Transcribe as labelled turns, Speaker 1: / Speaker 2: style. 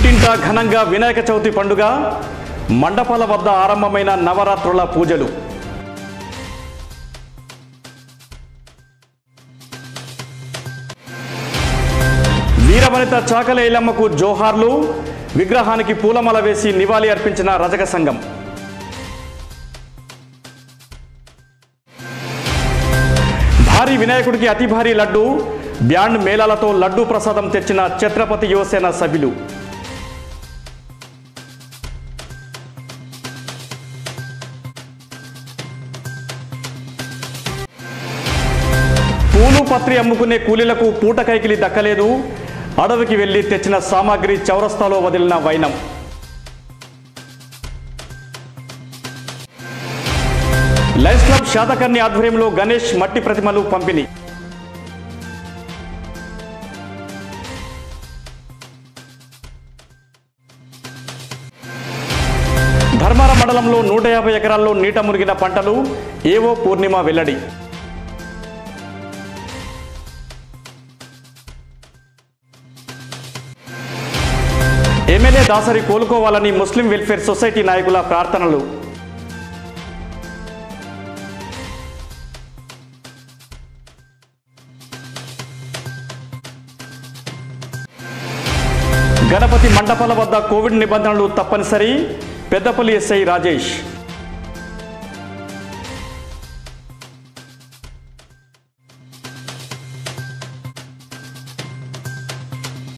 Speaker 1: ఇంటింటా ఘనంగా వినాయక చవితి పండుగ మండపాల వద్ద ఆరంభమైన నవరాత్రుల పూజలు వీరవనిత చాకల ఐలమ్మకు జోహార్లు విగ్రహానికి పూలమాల వేసి నివాళి అర్పించిన రజక సంఘం భారీ వినాయకుడికి అతి భారీ లడ్డు బ్యాండ్ మేళాలతో లడ్డు ప్రసాదం తెచ్చిన ఛత్రపతి యువసేన సభ్యులు పూలు పత్రి అమ్ముకునే కూలీలకు పూట కైకిలి దక్కలేదు అడవికి వెళ్లి తెచ్చిన సామాగ్రి చౌరస్తాలో వదిలిన వైనం లయన్స్ క్లబ్ శాతకర్ణి ఆధ్వర్యంలో గణేష్ మట్టి ప్రతిమలు పంపిణీ ధర్మారం మండలంలో నూట యాభై ఎకరాల్లో నీట మునిగిన పంటలు ఏవో పూర్ణిమ వెల్లడి ఎమ్మెల్యే దాసరి కోలుకోవాలని ముస్లిం వెల్ఫేర్ సొసైటీ నాయకుల ప్రార్థనలు గణపతి మండపాల వద్ద కోవిడ్ నిబంధనలు తప్పనిసరి పెద్దపల్లి ఎస్ఐ రాజేష్